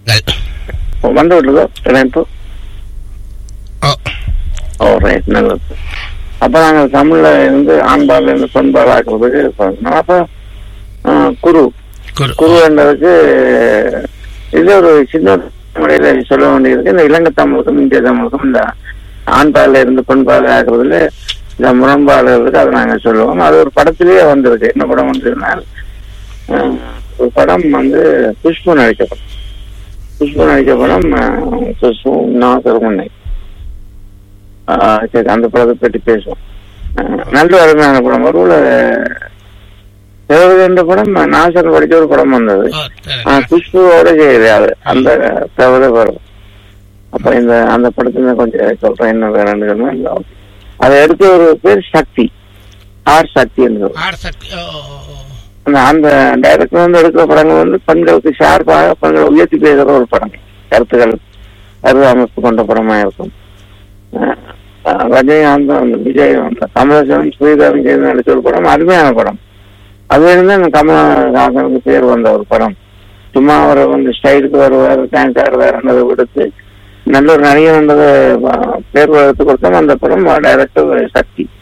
வாழ்த்துக்கள் வந்து விட்டுருதோ இணைப்பு ஓ ஓ ரைட் நல்லது அப்ப நாங்க தமிழ்ல இருந்து ஆண்பால் இருந்து பெண்பால் ஆக்குறதுக்கு பண்ணோம். அப்ப ஆ, குரு குரு குரு என்பதுக்கு இது ஒரு சின்ன முறையில சொல்ல வேண்டியிருக்கு இந்த இலங்கை தமிழுக்கும் இந்திய தமிழுக்கும் இந்த ஆண்பால இருந்து பெண்பால் ஆக்குறதுல இந்த முரண்பாடு இருக்கு அதை நாங்க சொல்லுவோம் அது ஒரு படத்திலேயே வந்திருக்கு என்ன படம் வந்ததுனால் ஆஹ், ஒரு படம் வந்து புஷ்பு நடிச்ச படம் புஷ்பு நடிச்ச படம் ஆஹ், சுஷ்பு நாசர் முன்னை ஆஹ், சரி அந்த படத்தை பற்றி பேசுவோம் ஆஹ், நல்ல அருமையான படம் ஒரு என்ற படம் நாசர் படிச்ச ஒரு படம் வந்தது ஓ, சரி. ஆஹ் குஷ்புவோட செய்யுது அது அந்த தவிர வரும் அப்ப இந்த அந்த படத்துல கொஞ்சம் சொல்றேன் என்ன வேணும்னு அதை எடுத்த ஒரு பேர் சக்தி ஆர் சக்தி என்று ஆர் சக்தி ஓ ஓ, ஓ, ஓ. அந்த அந்த டைரக்டர் வந்து எடுக்கிற படங்கள் வந்து பெண்களுக்கு ஷார்ப்பாக பெண்களை உயர்த்தி பேசுகிற ஒரு படம் கருத்துக்கள் கருத்து அமைப்பு கொண்ட படமா இருக்கும் ஆஹ் ஆஹ் ரஜினிகாந்த் அந்த விஜய் அந்த கமலஹாசன் ஸ்ரீதரன் செய்து நடிச்ச ஒரு படம் அருமையான படம் அது இருந்து அந்த கமலஹாசனுக்கு பேர் வந்த ஒரு படம் சும்மா அவர் வந்து ஸ்டைலுக்கு வருவார் டான்ஸ் ஆடுவார்ன்றதை விடுத்து நல்ல ஒரு நடிகர் என்றதை பேர் எடுத்து கொடுத்தோம் அந்த படம் டைரக்டர் சக்தி